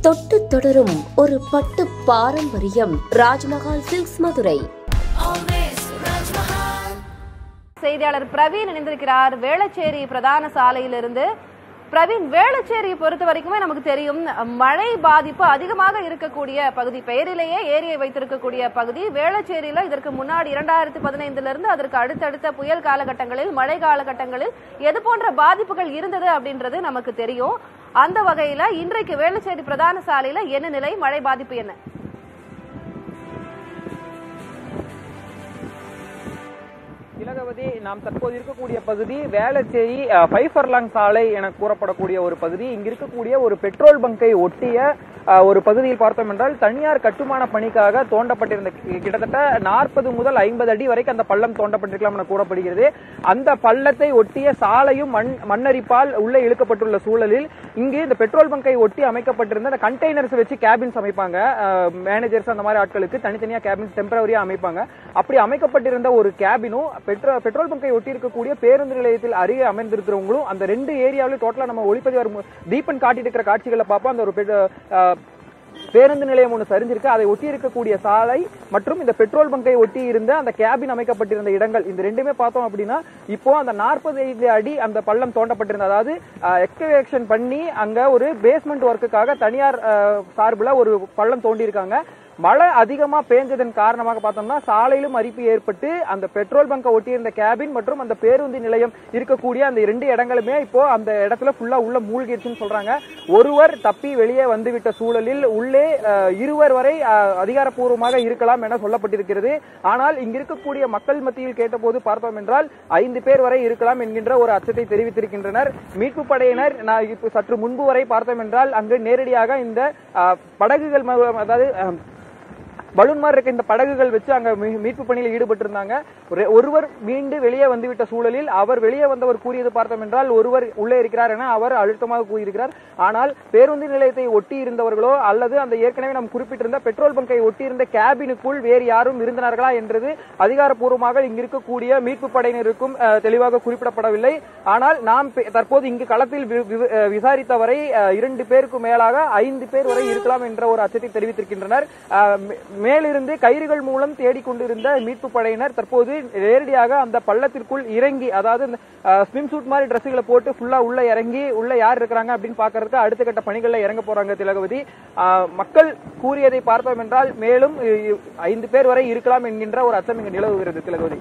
தொட்டு தொடரும் ஒரு பட்டு பாரம்பரியம் ராஜ்மஹால் சில்க்ஸ் மதுரை செய்தியாளர் பிரவீன் இணைந்திருக்கிறார் வேளச்சேரி பிரதான சாலையிலிருந்து பிரவீன் வேளச்சேரியை பொறுத்த வரைக்குமே நமக்கு தெரியும் மழை பாதிப்பு அதிகமாக இருக்கக்கூடிய பகுதி பெயரிலேயே ஏரியை வைத்திருக்கக்கூடிய பகுதி வேளச்சேரியில இதற்கு முன்னாடி இரண்டாயிரத்தி பதினைந்துல இருந்து அதற்கு அடுத்தடுத்த புயல் காலகட்டங்களில் மழை காலகட்டங்களில் எது போன்ற பாதிப்புகள் இருந்தது அப்படின்றது நமக்கு தெரியும் அந்த வகையில இன்றைக்கு வேளச்சேரி பிரதான சாலையில என்ன நிலை மழை பாதிப்பு என்ன திலகவதி நாம் தற்போது இருக்கக்கூடிய பகுதி வேளச்சேரி அஹ், ஃபைஃபர்லாங் சாலை என கூறப்படக்கூடிய ஒரு பகுதி இங்க இருக்கக்கூடிய ஒரு பெட்ரோல் பங்கை ஒட்டிய அஹ், ஒரு பகுதியில் பார்த்தோம் என்றால் தனியார் கட்டுமான பணிக்காக தோண்டப்பட்டிருந்த கி- கிட்டத்தட்ட நாற்பது முதல் ஐம்பது அடி வரைக்கும் அந்த பள்ளம் தோண்டப்பட்டிருக்கலாம் என கூறப்படுகிறது அந்த பள்ளத்தை ஒட்டிய சாலையும் மண் மண்ணரிப்பால் உள்ளே இழுக்கப்பட்டுள்ள சூழலில் இங்கு இந்த பெட்ரோல் பங்கை ஒட்டி அமைக்கப்பட்டிருந்த அந்த கண்டெய்னர்ஸ் வச்சு கேபின்ஸ் அமைப்பாங்க மேனேஜர்ஸ் அந்த மாதிரி ஆட்களுக்கு தனித்தனியா கேபின்ஸ் டெம்பரவரியா அமைப்பாங்க அப்படி அமைக்கப்பட்டிருந்த ஒரு கேபினும் பெட்ரோ பெட்ரோல் பங்கை ஒட்டி இருக்கக்கூடிய பேருந்து நிலையத்தில் அருகே அமைந்திருக்கிறவங்களும் அந்த ரெண்டு ஏரியாவிலும் டோட்டலா நம்ம ஒளிப்பதிவார் மு- தீபன் காட்டிட்டு இருக்கிற காட்சிகளை பார்ப்போம் அந்த ஒரு பெட்- அஹ், பேருந்து நிலையம் ஒன்று சரிஞ்சிருக்கு அதை ஒட்டி இருக்கக்கூடிய சாலை மற்றும் இந்த பெட்ரோல் பங்கை ஒட்டி இருந்த அந்த கேபின் அமைக்கப்பட்டிருந்த இடங்கள் இந்த ரெண்டுமே பார்த்தோம் அப்படின்னா இப்போ அந்த நாற்பது அடி அந்த பள்ளம் தோண்டப்பட்டிருந்த அதாவது எக்ஸ்கவேஷன் பண்ணி அங்க ஒரு பேஸ்மெண்ட் ஒர்க்குக்காக தனியார் அஹ், சார்புல ஒரு பள்ளம் தோண்டியிருக்காங்க மழை அதிகமா பேஞ்சதன் காரணமாக பார்த்தோம்னா சாலையிலும் அரிப்பு ஏற்பட்டு அந்த பெட்ரோல் பங்கை ஒட்டியிருந்த கேபின் மற்றும் அந்த பேருந்து நிலையம் இருக்கக்கூடிய அந்த இரண்டு இடங்களுமே இப்போ அந்த இடத்துல ஃபுல்லா உள்ள மூழ்கிடுச்சுன்னு சொல்றாங்க ஒருவர் தப்பி வெளியே வந்துவிட்ட சூழலில் உள்ளே அஹ், இருவர் வரை அஹ், அதிகாரப்பூர்வமாக இருக்கலாம் என சொல்லப்பட்டிருக்கிறது ஆனால் இங்க இருக்கக்கூடிய மக்கள் மத்தியில் கேட்டபோது பார்த்தோம் என்றால் ஐந்து பேர் வரை இருக்கலாம் என்கின்ற ஒரு அச்சத்தை தெரிவித்திருக்கின்றனர் மீட்பு படையினர் நான் இப்போ சற்று முன்பு வரை பார்த்தோம் என்றால் அங்கு நேரடியாக இந்த அஹ், படகுகள் ம- அதாவது அஹ், பலூன் மாதிரி இருக்க இந்த படகுகள் வச்சு அங்க மீ- மீட்பு பணியில் ஈடுபட்டிருந்தாங்க ஒரு- ஒருவர் மீண்டு வெளியே வந்துவிட்ட சூழலில் அவர் வெளியே வந்தவர் கூறியது பார்த்தோம் என்றால் ஒருவர் உள்ளே இருக்கிறார் என அவர் அழுத்தமாக கூறியிருக்கிறார் ஆனால் பேருந்து நிலையத்தை ஒட்டி இருந்தவர்களோ அல்லது அந்த ஏற்கனவே நாம் குறிப்பிட்டிருந்த பெட்ரோல் பங்கை ஒட்டி இருந்த கேபினுக்குள் வேறு யாரும் இருந்தனர்களா என்றது அதிகாரப்பூர்வமாக இங்கு இருக்கக்கூடிய மீட்பு படையினருக்கும் அஹ், தெளிவாக குறிப்பிடப்படவில்லை ஆனால் நாம் பெ- தற்போது இங்கு களத்தில் வி- வி- அஹ், விசாரித்தவரை அஹ், இரண்டு பேருக்கு மேலாக ஐந்து பேர் வரை இருக்கலாம் என்ற ஒரு அச்சத்தை தெரிவித்திருக்கின்றனர் அஹ், மே- மேலிருந்து கயிறுகள் மூலம் தேடிக்கொண்டிருந்த மீட்பு படையினர் தற்போது நேரடியாக அந்த பள்ளத்திற்குள் இறங்கி அதாவது ஸ்விம் சூட் மாதிரி ட்ரெஸ்ஸுகளை போட்டு ஃபுல்லா உள்ள இறங்கி உள்ள யார் இருக்கிறாங்க அப்படின்னு பாக்குறதுக்கு அடுத்த கட்ட பணிகள்ல இறங்க போறாங்க திலகவதி அஹ், மக்கள் கூறியதை பார்த்தோம் என்றால் மேலும் இ- இ- ஐந்து பேர் வரை இருக்கலாம் என்கின்ற ஒரு அச்சம் இங்கு நிலவுகிறது திலகவதி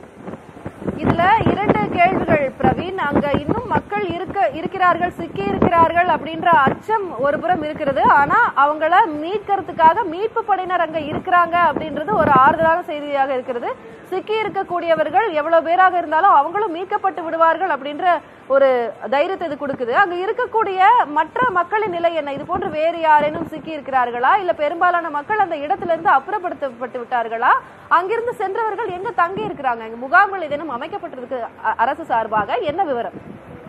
இதுல இரண்டு கேள்விகள் பிரவீன் அங்க இன்னும் மக்கள் இருக்க இருக்கிறார்கள் சிக்கி இருக்கிறார்கள் அப்படின்ற அச்சம் ஒரு புறம் இருக்கிறது ஆனா அவங்கள மீட்கிறதுக்காக மீட்பு படையினர் அங்க இருக்கிறாங்க அப்படின்றது ஒரு ஆறுதலான செய்தியாக இருக்கிறது சிக்கி இருக்கக்கூடியவர்கள் எவ்வளவு பேராக இருந்தாலும் அவங்களும் மீட்கப்பட்டு விடுவார்கள் அப்படின்ற ஒரு தைரியத்தை இது கொடுக்குது அங்க இருக்கக்கூடிய மற்ற மக்களின் நிலை என்ன இது போன்று வேறு யாரேனும் சிக்கி இருக்கிறார்களா இல்ல பெரும்பாலான மக்கள் அந்த இடத்துல இருந்து அப்புறப்படுத்தப்பட்டு விட்டார்களா அங்கிருந்து சென்றவர்கள் எங்க தங்கி இருக்கிறாங்க இங்க முகாம்கள் ஏதேனும் அமைக்கப்பட்டிருக்கு அ- அரசு சார்பாக என்ன விவரம்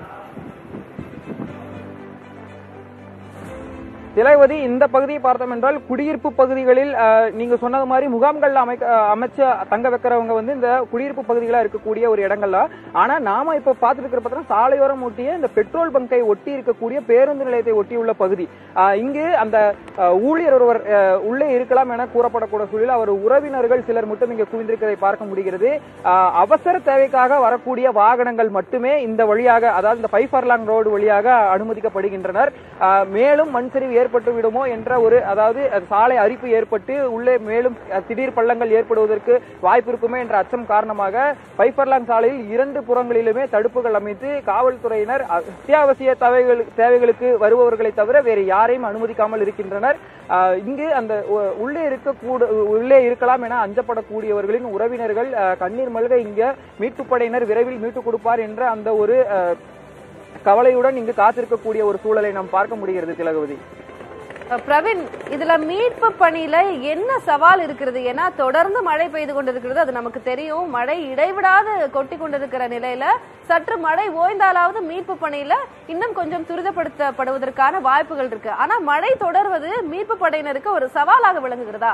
திலகவதி இந்த பகுதியை பார்த்தோம் என்றால் குடியிருப்பு பகுதிகளில் அஹ், நீங்க சொன்னது மாதிரி முகாம்கள்ல அமைக்க அஹ், அமைச்ச தங்க வைக்கிறவங்க வந்து இந்த குடியிருப்பு பகுதிகளா இருக்கக்கூடிய ஒரு இடங்கள்ல ஆனா நாம இப்ப பார்த்துட்டு இருக்கிற பார்த்தா சாலையோரம் ஒட்டிய இந்த பெட்ரோல் பங்கை ஒட்டி இருக்கக்கூடிய பேருந்து நிலையத்தை ஒட்டியுள்ள பகுதி அஹ், இங்கு அந்த அஹ், ஊழியர் ஒருவர் அஹ், உள்ளே இருக்கலாம் என கூறப்படக்கூடிய சூழலில் அவர் உறவினர்கள் சிலர் மட்டும் இங்க குவிந்திருக்கிறதை பார்க்க முடிகிறது அஹ், அவசர தேவைக்காக வரக்கூடிய வாகனங்கள் மட்டுமே இந்த வழியாக அதாவது இந்த பைஃபர்லாங் ரோடு வழியாக அனுமதிக்கப்படுகின்றனர் அஹ், மேலும் மண் சரிவு ஏற்பட்டு விடுமோ என்ற ஒரு அதாவது அது சாலை அரிப்பு ஏற்பட்டு உள்ளே மேலும் அஹ், திடீர் பள்ளங்கள் ஏற்படுவதற்கு வாய்ப்பு இருக்குமே என்ற அச்சம் காரணமாக பைஃபர்லாங் சாலையில் இரண்டு புறங்களிலுமே தடுப்புகள் அமைத்து காவல்துறையினர் அத்தியாவசிய தேவைகள் தேவைகளுக்கு வருபவர்களை தவிர வேறு யாரையும் அனுமதிக்காமல் இருக்கின்றனர் அஹ், இங்கு அந்த உ- உள்ளே இருக்கக்கூட உள்ளே இருக்கலாம் என அஞ்சப்படக்கூடியவர்களின் உறவினர்கள் அஹ், கண்ணீர் மல்க இங்க மீட்பு படையினர் விரைவில் மீட்டு கொடுப்பார் என்ற அந்த ஒரு அஹ், கவலையுடன் இங்கு காத்திருக்கக்கூடிய ஒரு சூழலை நாம் பார்க்க முடிகிறது திலகவதி அஹ் பிரவீன் இதுல மீட்பு பணியில என்ன சவால் இருக்கிறது ஏன்னா தொடர்ந்து மழை பெய்து கொண்டிருக்கிறது அது நமக்கு தெரியும் மழை இடைவிடாது கொட்டி கொண்டிருக்கிற நிலையில சற்று மழை ஓய்ந்தாலாவது மீட்பு பணியில இன்னும் கொஞ்சம் துரிதப்படுத்தப்படுவதற்கான வாய்ப்புகள் இருக்கு ஆனா மழை தொடர்வது மீட்பு படையினருக்கு ஒரு சவாலாக விளங்குகிறதா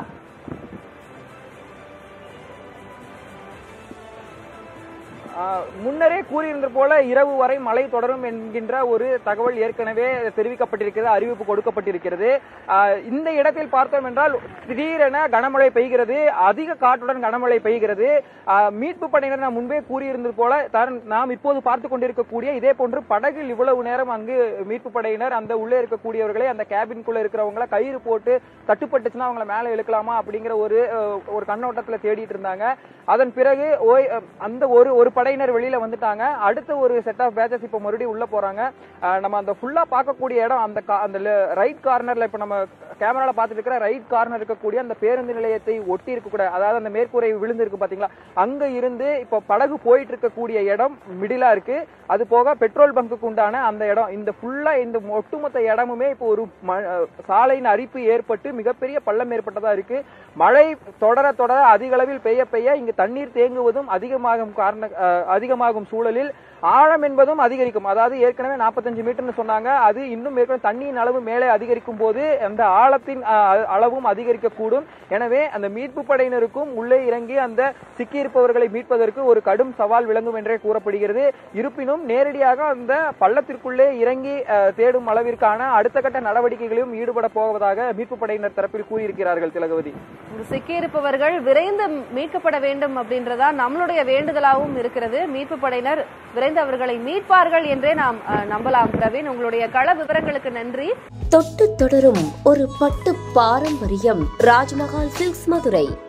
ஆஹ் முன்னரே கூறியிருந்த போல இரவு வரை மழை தொடரும் என்கின்ற ஒரு தகவல் ஏற்கனவே தெரிவிக்கப்பட்டிருக்கிறது அறிவிப்பு கொடுக்கப்பட்டிருக்கிறது ஆஹ் இந்த இடத்தில் பார்த்தோம் என்றால் திடீரென கனமழை பெய்கிறது அதிக காற்றுடன் கனமழை பெய்கிறது ஆஹ் மீட்பு படையினர் நான் முன்பே கூறியிருந்தது போல தர- நாம் இப்போது பார்த்து கொண்டிருக்கக்கூடிய இதே போன்று படகில் இவ்வளவு நேரம் அங்கு மீட்பு படையினர் அந்த உள்ளே இருக்கக்கூடியவர்களை அந்த கேபின்குள்ள இருக்கிறவங்கள கயிறு போட்டு தட்டுப்பட்டுச்சுன்னா அவங்கள மேலே இழுக்கலாமா அப்படிங்கிற ஒரு அஹ், ஒரு கண்ணோட்டத்துல தேடிட்டு இருந்தாங்க அதன் பிறகு ஓய் அஹ், அந்த ஒரு ஒரு படையினர் வெளியில வந்துட்டாங்க அடுத்த ஒரு செட் ஆஃப் பேச்சஸ் இப்போ மறுபடியும் உள்ள போறாங்க அஹ், நம்ம அந்த ஃபுல்லா பார்க்கக்கூடிய இடம் அந்த கா- அந்த ரைட் கார்னர்ல இப்போ நம்ம கேமரால பார்த்துட்டு இருக்கிற ரைட் கார்னர் இருக்கக்கூடிய அந்த பேருந்து நிலையத்தை ஒட்டி இருக்கக்கூடிய அதாவது அந்த மேற்கூரை விழுந்து இருக்கு பாத்தீங்களா அங்க இருந்து இப்போ படகு போயிட்டு இருக்கக்கூடிய இடம் மிடிலா இருக்கு அது போக பெட்ரோல் பங்குக்கு உண்டான அந்த இடம் இந்த ஃபுல்லா இந்த ஒட்டுமொத்த இடமுமே இப்போ ஒரு ம- அஹ் சாலையின் அரிப்பு ஏற்பட்டு மிகப்பெரிய பள்ளம் ஏற்பட்டதா இருக்கு மழை தொடர தொடர அதிக அளவில் பெய்ய பெய்ய இங்கு தண்ணீர் தேங்குவதும் அதிகமாகும் காரண அஹ் அதிகமாகும் சூழலில் ஆழம் என்பதும் அதிகரிக்கும் அதாவது ஏற்கனவே 45 மீட்டர்னு சொன்னாங்க அது இன்னும் ஏற்கனவே தண்ணியின் அளவு மேலே அதிகரிக்கும் போது அந்த ஆழத்தின் அஹ், அளவும் அதிகரிக்கக்கூடும் எனவே அந்த மீட்பு படையினருக்கும் உள்ளே இறங்கி அந்த சிக்கியிருப்பவர்களை மீட்பதற்கு ஒரு கடும் சவால் விளங்கும் என்றே கூறப்படுகிறது இருப்பினும் நேரடியாக அந்த பள்ளத்திற்குள்ளே இறங்கி அஹ், தேடும் அளவிற்கான அடுத்த கட்ட நடவடிக்கைகளிலும் ஈடுபட போவதாக மீட்பு படையினர் தரப்பில் கூறியிருக்கிறார்கள் திலகவதி சிக்கியிருப்பவர்கள் விரைந்து மீட்கப்பட வேண்டும் அப்படின்றதா நம்மளுடைய வேண்டுதலாகவும் இருக்கிறது மீட்பு படையினர் விரைந்து அவர்களை மீட்பார்கள் என்றே நாம் அஹ், நம்பலாம் பிரவீன் உங்களுடைய கள விவரங்களுக்கு நன்றி தொட்டு தொடரும் ஒரு பட்டு பாரம்பரியம் ராஜ்மஹால் சில்க்ஸ் மதுரை